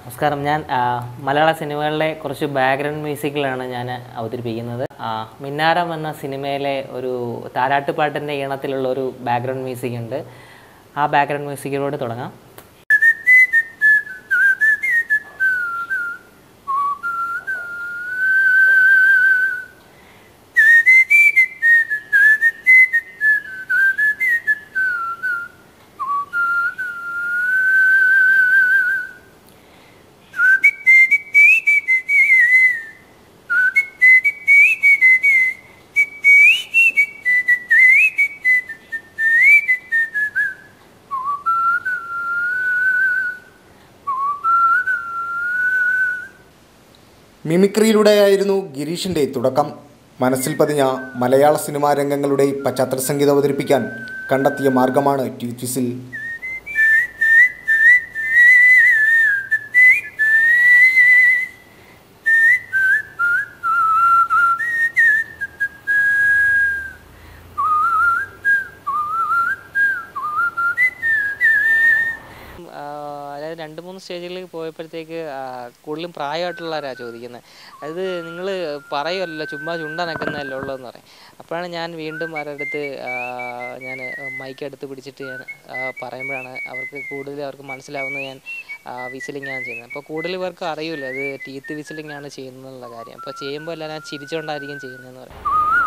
നമസ്കാരം ഞാൻ ആ, മലയാള സിനിമകളിലെ കുറച്ച് ബാക്ക്ഗ്രൗണ്ട് മ്യൂസിക്കിലാണ് ഞാൻ അവതരിപ്പിക്കുന്നത് ആ, മിന്നാരം എന്ന സിനിമയിലെ ഒരു താരാട്ടുപാട്ടിൻ്റെ ഈണത്തിലുള്ള ഒരു ബാക്ക്ഗ്രൗണ്ട് മ്യൂസിക് ഉണ്ട് ആ ബാക്ക്ഗ്രൗണ്ട് മ്യൂസിക്കിലൂടെ തുടങ്ങാം മിമിക്രിയിലൂടെയായിരുന്നു ഗിരീഷിൻ്റെ തുടക്കം മനസ്സിൽ പതിഞ്ഞ മലയാള സിനിമാ രംഗങ്ങളുടെ പശ്ചാത്തല സംഗീതം അവതരിപ്പിക്കാൻ കണ്ടെത്തിയ മാർഗമാണ് ട്യൂറ്റിസിൽ ആ, അതായത് രണ്ട് മൂന്ന് സ്റ്റേജുകളിൽ പോയപ്പോഴത്തേക്ക് ആ, കൂടുതലും പ്രായമായിട്ടുള്ളവരാണ് ചോദിക്കുന്നത് അത് നിങ്ങൾ പറയുമല്ലോ ചുമ്മാ ചുണ്ടനക്കുന്നതല്ലേ ഉള്ളതെന്ന് പറയും അപ്പോഴാണ് ഞാൻ വീണ്ടും അവരുടെ അടുത്ത് ഞാൻ മൈക്ക് എടുത്ത് പിടിച്ചിട്ട് ഞാൻ ആ, പറയുമ്പോഴാണ് അവർക്ക് കൂടുതൽ അവർക്ക് മനസ്സിലാവുന്നത് ഞാൻ വിസിലിംഗ് ആണ് ചെയ്യുന്നത് അപ്പോൾ കൂടുതൽ പേർക്ക് അറിയില്ല അത് ടീത്ത് വിസിലിംഗ് ആണ് ചെയ്യുന്നതെന്നുള്ള കാര്യം അപ്പോൾ ചെയ്യുമ്പോൾ എല്ലാം ഞാൻ ചിരിച്ചുകൊണ്ടായിരിക്കും ചെയ്യുന്നതെന്ന് പറയും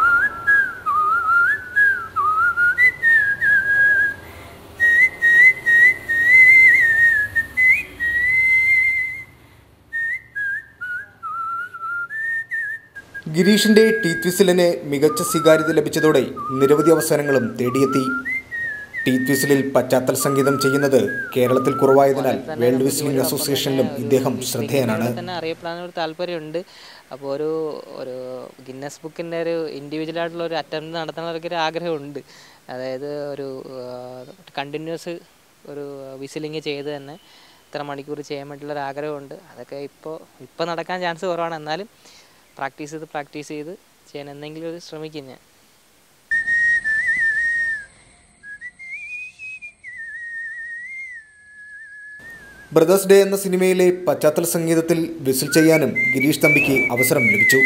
ഗിരീഷിൻ്റെ ടീത്ത് വിസിലിന് മികച്ച സ്വീകാര്യത ലഭിച്ചതോടെ നിരവധി അവസരങ്ങളും തേടിയെത്തി ടീത്ത് വിസിലിൽ പശ്ചാത്തല സംഗീതം ചെയ്യുന്നത് കേരളത്തിൽ കുറവായതിനാൽ വേൾഡ് വിസിലിംഗ് അസോസിയേഷനിലും ഇദ്ദേഹം ശ്രദ്ധേയനാണ് തന്നെ അറിയപ്പെടാൻ ഒരു താല്പര്യമുണ്ട് അപ്പോൾ ഒരു ഒരു ഗിന്നസ് ബുക്കിൻ്റെ ഒരു ഇൻഡിവിജ്വൽ ആയിട്ടുള്ള ഒരു അറ്റംപ്റ്റ് നടത്താനൊക്കെ ഒരു ആഗ്രഹമുണ്ട് അതായത് ഒരു കണ്ടിന്യൂസ് ഒരു വിസിലിംഗ് ചെയ്ത് തന്നെ ഇത്ര മണിക്കൂർ ചെയ്യാൻ വേണ്ടിയുള്ള ഒരു ആഗ്രഹമുണ്ട് അതൊക്കെ ഇപ്പോൾ ഇപ്പോൾ നടക്കാൻ ചാൻസ് കുറവാണ് എന്നാലും പ്രാക്ടീസ് ചെയ്ത് പ്രാക്ടീസ് ചെയ്ത് ചെയ്യാൻ എന്തെങ്കിലും ഒരു ശ്രമിക്കും ഞാൻ ബ്രദേഴ്സ് ഡേ എന്ന സിനിമയിലെ പശ്ചാത്തല സംഗീതത്തിൽ വിസിൽ ചെയ്യാനും ഗിരീഷ് തമ്പിക്ക് അവസരം ലഭിച്ചു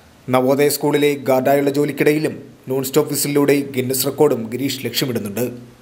നവോദയ സ്കൂളിലെ ഗാർഡായുള്ള ജോലിക്കിടയിലും നോൺ സ്റ്റോപ്പ് വിസിലിലൂടെ ഗിന്നസ് റെക്കോർഡും ഗിരീഷ് ലക്ഷ്യമിടുന്നുണ്ട്